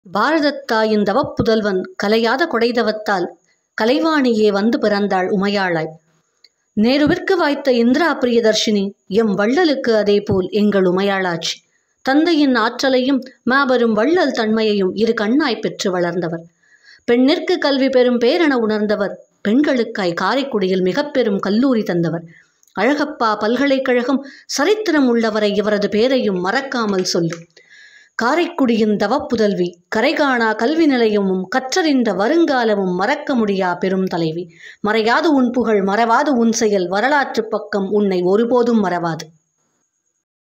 பாரதத்தாயின் தவப்புதல்வன் கலையாத கொடைதவத்தால் கலைவாணியே வந்து பிறந்தாள் உமையாளாய் நேருவிற்கு வாய்த்த இந்திரா பிரியதர்ஷினி எம் வள்ளலுக்கு அதேபோல் எங்கள் உமையாளாட்சி தந்தையின் ஆற்றலையும் மாபெரும் வள்ளல் தன்மையையும் இரு கண்ணாய் பெற்று வளர்ந்தவர் பெண்ணிற்கு கல்வி பெறும் பேரென உணர்ந்தவர் பெண்களுக்காய் காரைக்குடியில் மிக பெரும் கல்லூரி தந்தவர் அழகப்பா பல்கலைக்கழகம் சரித்திரம் உள்ளவரை இவரது பேரையும் மறக்காமல் சொல்லும் காரைக்குடியின் தவப்புதல்வி கரைகாணா கல்வி நிலையமும் கற்றறிந்த வருங்காலமும் மறக்க முடியா பெரும் தலைவி மறையாது உன் புகழ் மறவாது உன் செயல் வரலாற்று பக்கம் உன்னை ஒருபோதும் மறவாது